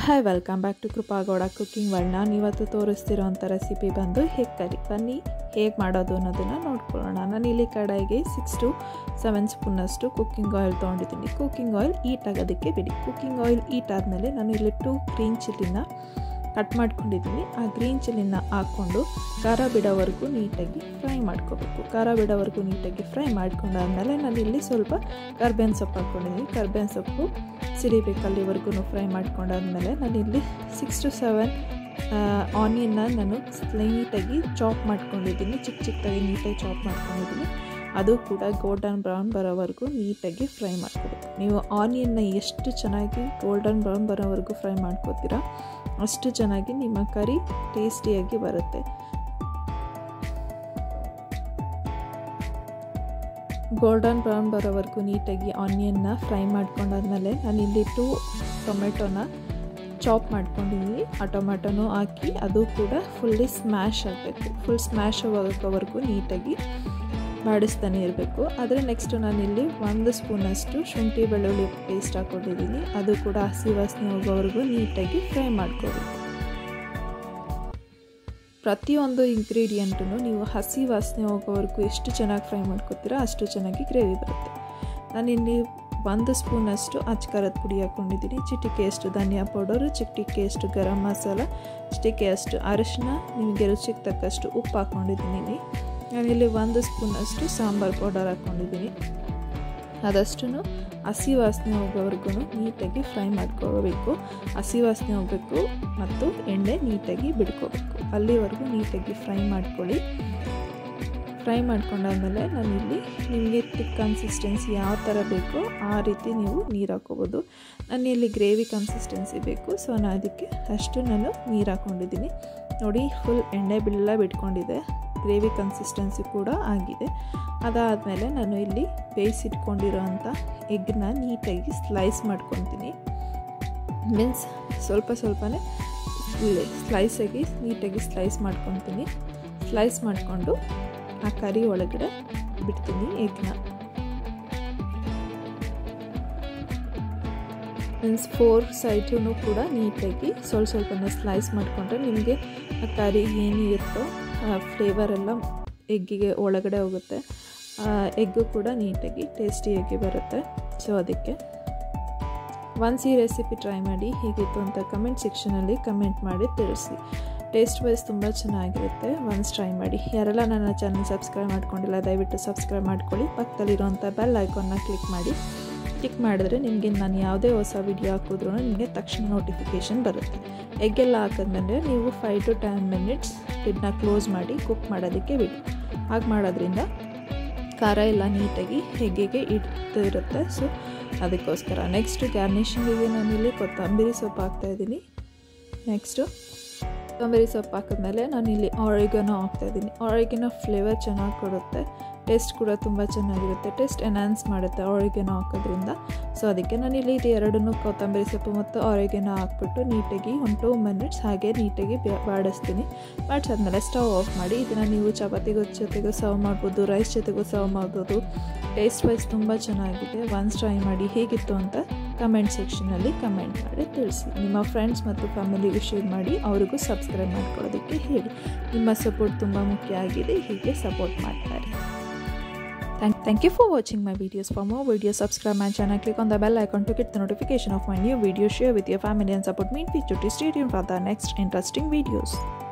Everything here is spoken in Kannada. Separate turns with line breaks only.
Hi welcome back to Krupa Gowda cooking world ನಾನು ಇವತ್ತು ತೋರಿಸ್ತಿರೋಂಥ ರೆಸಿಪಿ ಬಂದು ಹೇಗೆ ಕರಿ ಬನ್ನಿ ಹೇಗೆ ಮಾಡೋದು ಅನ್ನೋದನ್ನು ನೋಡ್ಕೊಳ್ಳೋಣ ನಾನು ಇಲ್ಲಿ ಕಡಾಯಿಗೆ ಸಿಕ್ಸ್ ಟು ಸೆವೆನ್ ಸ್ಪೂನಷ್ಟು ಕುಕ್ಕಿಂಗ್ ಆಯಿಲ್ ತೊಗೊಂಡಿದ್ದೀನಿ ಕುಕ್ಕಿಂಗ್ ಆಯಿಲ್ ಈಟ್ ಆಗೋದಕ್ಕೆ ಬಿಡಿ ಕುಕ್ಕಿಂಗ್ ಆಯಿಲ್ ಈಟ್ ಆದಮೇಲೆ ನಾನು ಇಲ್ಲಿ ಟೂ ಗ್ರೀನ್ ಚಿಲ್ಲಿನ ಕಟ್ ಮಾಡ್ಕೊಂಡಿದ್ದೀನಿ ಆ ಗ್ರೀನ್ ಚಿಲ್ಲಿನ ಹಾಕ್ಕೊಂಡು ಖಾರ ಬಿಡೋವರೆಗೂ ನೀಟಾಗಿ ಫ್ರೈ ಮಾಡ್ಕೋಬೇಕು ಖಾರ ಬಿಡೋವರೆಗೂ ನೀಟಾಗಿ ಫ್ರೈ ಮಾಡ್ಕೊಂಡಾದ್ಮೇಲೆ ನಾನು ಇಲ್ಲಿ ಸ್ವಲ್ಪ ಕರ್ಬೇವಿನ ಸೊಪ್ಪು ಹಾಕ್ಕೊಂಡಿದ್ದೀನಿ ಕರ್ಬೇವಿನ ಸೊಪ್ಪು ಸಿಡಿಬೇಕು ಅಲ್ಲಿವರೆಗೂ ಫ್ರೈ ಮಾಡ್ಕೊಂಡಾದ್ಮೇಲೆ ನಾನು ಇಲ್ಲಿ ಸಿಕ್ಸ್ ಟು ಸೆವೆನ್ ಆನಿಯನ್ನ ನಾನು ನೀಟಾಗಿ ಚಾಪ್ ಮಾಡ್ಕೊಂಡಿದ್ದೀನಿ ಚಿಕ್ಕ ಚಿಕ್ಕದಾಗಿ ನೀಟಾಗಿ ಚಾಪ್ ಮಾಡ್ಕೊಂಡಿದ್ದೀನಿ ಅದು ಕೂಡ ಗೋಲ್ಡನ್ ಬ್ರೌನ್ ಬರೋವರೆಗೂ ನೀಟಾಗಿ ಫ್ರೈ ಮಾಡ್ಕೋಬೇಕು ನೀವು ಆನಿಯನ್ನ ಎಷ್ಟು ಚೆನ್ನಾಗಿ ಗೋಲ್ಡನ್ ಬ್ರೌನ್ ಬರೋವರೆಗೂ ಫ್ರೈ ಮಾಡ್ಕೋತೀರಾ ಅಷ್ಟು ಚೆನ್ನಾಗಿ ನಿಮ್ಮ ಕರಿ ಟೇಸ್ಟಿಯಾಗಿ ಬರುತ್ತೆ ಗೋಲ್ಡನ್ ಬ್ರೌನ್ ಬರೋವರೆಗೂ ನೀಟಾಗಿ ಆನಿಯನ್ನ ಫ್ರೈ ಮಾಡ್ಕೊಂಡಾದ್ಮೇಲೆ ನಾನು ಇಲ್ಲಿ ಟೂ ಟೊಮೆಟೊನ ಚಾಪ್ ಮಾಡ್ಕೊಂಡಿದ್ದೀನಿ ಆ ಟೊಮೆಟೊನೂ ಹಾಕಿ ಅದು ಕೂಡ ಫುಲ್ಲಿ ಸ್ಮ್ಯಾಶ್ ಆಗಬೇಕು ಫುಲ್ ಸ್ಮ್ಯಾಶ್ ಆಗೋವರೆಗೂ ನೀಟಾಗಿ ಬಾಡಿಸ್ತಾನೆ ಇರಬೇಕು ಆದರೆ ನೆಕ್ಸ್ಟು ನಾನಿಲ್ಲಿ ಒಂದು ಸ್ಪೂನಷ್ಟು ಶುಂಠಿ ಬೆಳ್ಳುಳ್ಳಿ ಪೇಸ್ಟ್ ಹಾಕ್ಕೊಂಡಿದ್ದೀನಿ ಅದು ಕೂಡ ಹಸಿ ವಾಸನೆ ಹೋಗೋವರೆಗೂ ನೀಟಾಗಿ ಫ್ರೈ ಮಾಡ್ಕೋಬೇಕು ಪ್ರತಿಯೊಂದು ಇಂಗ್ರೀಡಿಯೆಂಟು ನೀವು ಹಸಿ ವಾಸನೆ ಹೋಗೋವರೆಗೂ ಎಷ್ಟು ಚೆನ್ನಾಗಿ ಫ್ರೈ ಮಾಡ್ಕೋತೀರೋ ಅಷ್ಟು ಚೆನ್ನಾಗಿ ಗ್ರೇವಿ ಬರುತ್ತೆ ನಾನಿಲ್ಲಿ ಒಂದು ಸ್ಪೂನಷ್ಟು ಅಚ್ಕಾರದ ಪುಡಿ ಹಾಕ್ಕೊಂಡಿದ್ದೀನಿ ಚಿಟಿಕೆಯಷ್ಟು ಧನಿಯಾ ಪೌಡರು ಚಿಟಿಕೆಯಷ್ಟು ಗರಂ ಮಸಾಲ ಚಿಟಿಕೆಯಷ್ಟು ಅರಿಶಿನ ನಿಮಗೆ ರುಚಿಗೆ ತಕ್ಕಷ್ಟು ಉಪ್ಪು ಹಾಕ್ಕೊಂಡಿದ್ದೀನಿ ನಾನಿಲ್ಲಿ ಒಂದು ಸ್ಪೂನಷ್ಟು ಸಾಂಬಾರು ಪೌಡರ್ ಹಾಕ್ಕೊಂಡಿದ್ದೀನಿ ಅದಷ್ಟು ಹಸಿ ವಾಸನೆ ಹೋಗೋವರೆಗೂ ನೀಟಾಗಿ ಫ್ರೈ ಮಾಡ್ಕೋಬೇಕು ಹಸಿ ವಾಸನೆ ಹೋಗಬೇಕು ಮತ್ತು ಎಣ್ಣೆ ನೀಟಾಗಿ ಬಿಡ್ಕೋಬೇಕು ಅಲ್ಲಿವರೆಗೂ ನೀಟಾಗಿ ಫ್ರೈ ಮಾಡ್ಕೊಳ್ಳಿ ಫ್ರೈ ಮಾಡ್ಕೊಂಡಾದ್ಮೇಲೆ ನಾನಿಲ್ಲಿ ನಿಮಗೆ ತಿಕ್ ಕನ್ಸಿಸ್ಟೆನ್ಸಿ ಯಾವ ಥರ ಬೇಕೋ ಆ ರೀತಿ ನೀವು ನೀರು ಹಾಕೋಬೋದು ನಾನು ಇಲ್ಲಿ ಗ್ರೇವಿ ಕನ್ಸಿಸ್ಟೆನ್ಸಿ ಬೇಕು ಸೊ ನಾನು ಅದಕ್ಕೆ ಅಷ್ಟು ನಾನು ನೀರು ಹಾಕ್ಕೊಂಡಿದ್ದೀನಿ ನೋಡಿ ಫುಲ್ ಎಣ್ಣೆ ಬಿಲ್ಲ ಬಿಟ್ಕೊಂಡಿದೆ ಗ್ರೇವಿ ಕನ್ಸಿಸ್ಟೆನ್ಸಿ ಕೂಡ ಆಗಿದೆ ಅದಾದಮೇಲೆ ನಾನು ಇಲ್ಲಿ ಬೇಯಿಸಿಟ್ಕೊಂಡಿರೋಂಥ ಎಗ್ನ ನೀಟಾಗಿ ಸ್ಲೈಸ್ ಮಾಡ್ಕೊತೀನಿ ಮೀನ್ಸ್ ಸ್ವಲ್ಪ ಸ್ವಲ್ಪನೇ ಸ್ಲೈಸಾಗಿ ನೀಟಾಗಿ ಸ್ಲೈಸ್ ಮಾಡ್ಕೊತೀನಿ ಸ್ಲೈಸ್ ಮಾಡಿಕೊಂಡು ಆ ಕರಿ ಒಳಗಡೆ ಬಿಡ್ತೀನಿ ಎಗ್ನ ಮೀನ್ಸ್ ಫೋರ್ ಸೈಟೂ ಕೂಡ ನೀಟಾಗಿ ಸ್ವಲ್ಪ ಸ್ವಲ್ಪನೇ ಸ್ಲೈಸ್ ಮಾಡಿಕೊಂಡ್ರೆ ನಿಮಗೆ ಆ ಕರಿ ಏನಿರುತ್ತೋ ಆ ಫ್ಲೇವರ್ ಎಲ್ಲ ಎಗ್ಗಿಗೆ ಒಳಗಡೆ ಹೋಗುತ್ತೆ ಎಗ್ಗು ಕೂಡ ನೀಟಾಗಿ ಟೇಸ್ಟಿಯಾಗಿ ಬರುತ್ತೆ ಸೊ ಅದಕ್ಕೆ ಒನ್ಸ್ ಈ ರೆಸಿಪಿ ಟ್ರೈ ಮಾಡಿ ಹೇಗಿತ್ತು ಅಂತ ಕಮೆಂಟ್ ಸೆಕ್ಷನಲ್ಲಿ ಕಮೆಂಟ್ ಮಾಡಿ ತಿಳಿಸಿ ಟೇಸ್ಟ್ ವೈಸ್ ತುಂಬ ಚೆನ್ನಾಗಿರುತ್ತೆ ಒನ್ಸ್ ಟ್ರೈ ಮಾಡಿ ಯಾರೆಲ್ಲ ನನ್ನ ಚಾನಲ್ ಸಬ್ಸ್ಕ್ರೈಬ್ ಮಾಡ್ಕೊಂಡಿಲ್ಲ ದಯವಿಟ್ಟು ಸಬ್ಸ್ಕ್ರೈಬ್ ಮಾಡ್ಕೊಳ್ಳಿ ಪಕ್ಕದಲ್ಲಿರೋಂಥ ಬೆಲ್ ಐಕಾನ್ನ ಕ್ಲಿಕ್ ಮಾಡಿ ಕ್ಲಿಕ್ ಮಾಡಿದ್ರೆ ನಿಮಗೆ ನಾನು ಯಾವುದೇ ಹೊಸ ವಿಡಿಯೋ ಹಾಕಿದ್ರೂ ನಿಮಗೆ ತಕ್ಷಣ ನೋಟಿಫಿಕೇಷನ್ ಬರುತ್ತೆ ಎಗ್ಗೆಲ್ಲ ಹಾಕಿದ್ಮೇಲೆ ನೀವು ಫೈವ್ ಟು ಟೆನ್ ಮಿನಿಟ್ಸ್ ಇದನ್ನ ಕ್ಲೋಸ್ ಮಾಡಿ ಕುಕ್ ಮಾಡೋದಕ್ಕೆ ಬಿಡಿ ಹಾಗೆ ಮಾಡೋದ್ರಿಂದ ಖಾರ ಎಲ್ಲ ನೀಟಾಗಿ ಹೆಗ್ಗೆಗೆ ಇಡ್ತಿರುತ್ತೆ ಸೊ ಅದಕ್ಕೋಸ್ಕರ ನೆಕ್ಸ್ಟು ಗಾರ್ನಿಷಿಂಗಿಗೆ ನಾನಿಲ್ಲಿ ಕೊತ್ತಂಬರಿ ಸೊಪ್ಪು ಹಾಕ್ತಾಯಿದ್ದೀನಿ ನೆಕ್ಸ್ಟು ಕೊತ್ತಂಬರಿ ಸೊಪ್ಪು ಹಾಕಿದ್ಮೇಲೆ ನಾನಿಲ್ಲಿ ಆರಿಗನೋ ಹಾಕ್ತಾಯಿದ್ದೀನಿ ಆರಿಗನೋ ಫ್ಲೇವರ್ ಚೆನ್ನಾಗಿ ಕೊಡುತ್ತೆ ಟೇಸ್ಟ್ ಕೂಡ ತುಂಬ ಚೆನ್ನಾಗಿರುತ್ತೆ ಟೇಸ್ಟ್ ಎನ್ಹಾನ್ಸ್ ಮಾಡುತ್ತೆ ಆರಿಗೆನೋ ಹಾಕೋದ್ರಿಂದ ಸೊ ಅದಕ್ಕೆ ನಾನಿಲ್ಲಿ ಇದು ಎರಡನ್ನೂ ಕೊತ್ತಂಬರಿ ಸೊಪ್ಪು ಮತ್ತು ಆರಿಗೆನೋ ಹಾಕ್ಬಿಟ್ಟು ನೀಟಾಗಿ ಒಂದು ಟೂ ಮಿನಿಟ್ಸ್ ಹಾಗೆ ನೀಟಾಗಿ ಬಾಡಿಸ್ತೀನಿ ಬಾಡಿಸಾದ್ಮೇಲೆ ಸ್ಟವ್ ಆಫ್ ಮಾಡಿ ಇದನ್ನು ನೀವು ಚಪಾತಿಗೂ ಜೊತೆಗೂ ಸರ್ವ್ ಮಾಡ್ಬೋದು ರೈಸ್ ಜೊತೆಗೂ ಸರ್ವ್ ಮಾಡ್ಬೋದು ಟೇಸ್ಟ್ ವೈಸ್ ತುಂಬ ಚೆನ್ನಾಗಿದೆ ಒನ್ಸ್ ಟ್ರೈ ಮಾಡಿ ಹೇಗಿತ್ತು ಅಂತ ಕಮೆಂಟ್ ಸೆಕ್ಷನಲ್ಲಿ ಕಮೆಂಟ್ ಮಾಡಿ ತಿಳಿಸಿ ನಿಮ್ಮ ಫ್ರೆಂಡ್ಸ್ ಮತ್ತು ಫ್ಯಾಮಿಲಿಗೂ ಶೇರ್ ಮಾಡಿ ಅವರಿಗೂ ಸಬ್ಸ್ಕ್ರೈಬ್ ಮಾಡ್ಕೊಳ್ಳೋದಕ್ಕೆ ಹೇಳಿ ನಿಮ್ಮ ಸಪೋರ್ಟ್ ತುಂಬ ಮುಖ್ಯ ಆಗಿದೆ ಹೀಗೆ ಸಪೋರ್ಟ್ ಮಾಡ್ತಾರೆ Thank, thank you for watching my videos. For more videos, subscribe my channel, click on the bell icon to get the notification of my new video, share with your family and support me in future to stay tuned for the next interesting videos.